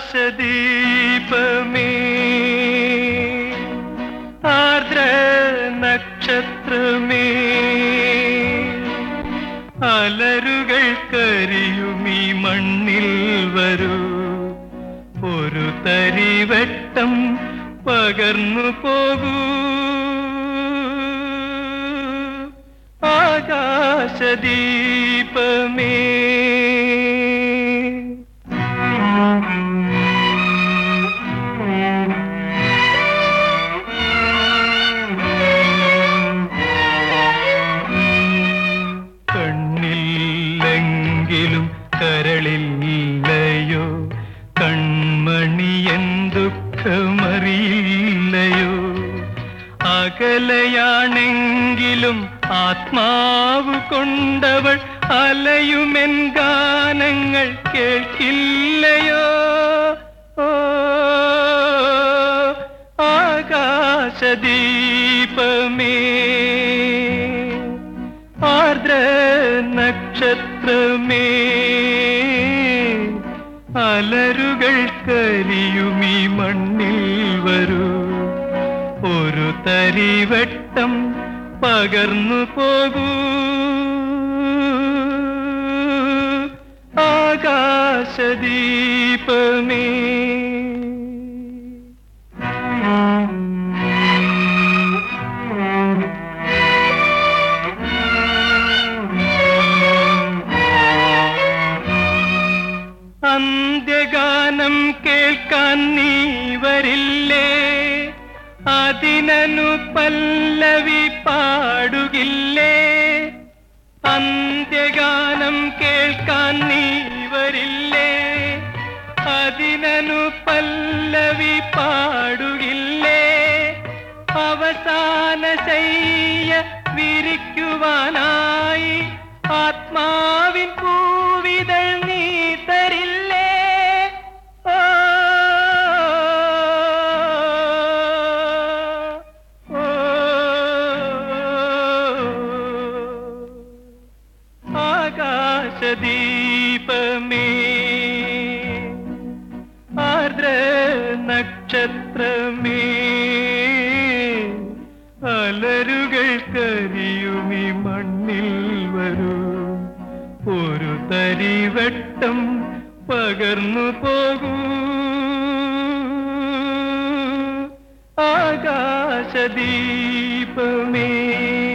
ആകാശദീപമേ ആർദ്ര നക്ഷത്രമേ അലരുകൾ കരിയുമീ മണ്ണിൽ വരൂ ഒരു തരിവട്ടം പകർന്നു പോകൂ ആകാശദീപമേ കണ്ണില്ലെങ്കിലും കരളില്ലയോ കൺമണിയൻ ദുഃഖമറിയില്ലയോ അകലയാണെങ്കിലും ആത്മാവ് കൊണ്ടവൾ അലയുമെൻ ഗാനങ്ങൾ കേൾക്കില്ലയോ ഓ ആകാശദീപമേ ആർദ്ര നക്ഷത്രമേ അലരുകൾ കരിയുമീ മണ്ണിൽ വരൂ ഒരു തരിവട്ടം പകർന്നു പോകൂ ആകാശദീപമേ അന്ത്യഗാനം കേൾക്കാൻ നീ വരില്ലേ അതിനു പല്ലവി പാടുകില്ലേ അന്ത്യഗാനം കേൾക്കാൻ നീ വരില്ലേ അതിനു പല്ലവി പാടുകില്ലേ അവസാന ശയ്യ വിരിക്കുവാനായി ആത്മാവിൻ പൂവിതൾ നീ തരില്ലേ ഓ, ഓ, ആകാശദീപമേ ആർദ്ര നക്ഷത്രമേ അലരുകൾ കരിയുമി മണ്ണിൽ വരൂ ഒരു തരിവട്ടം പകർന്നു പോകൂ ആകാശദീപമേ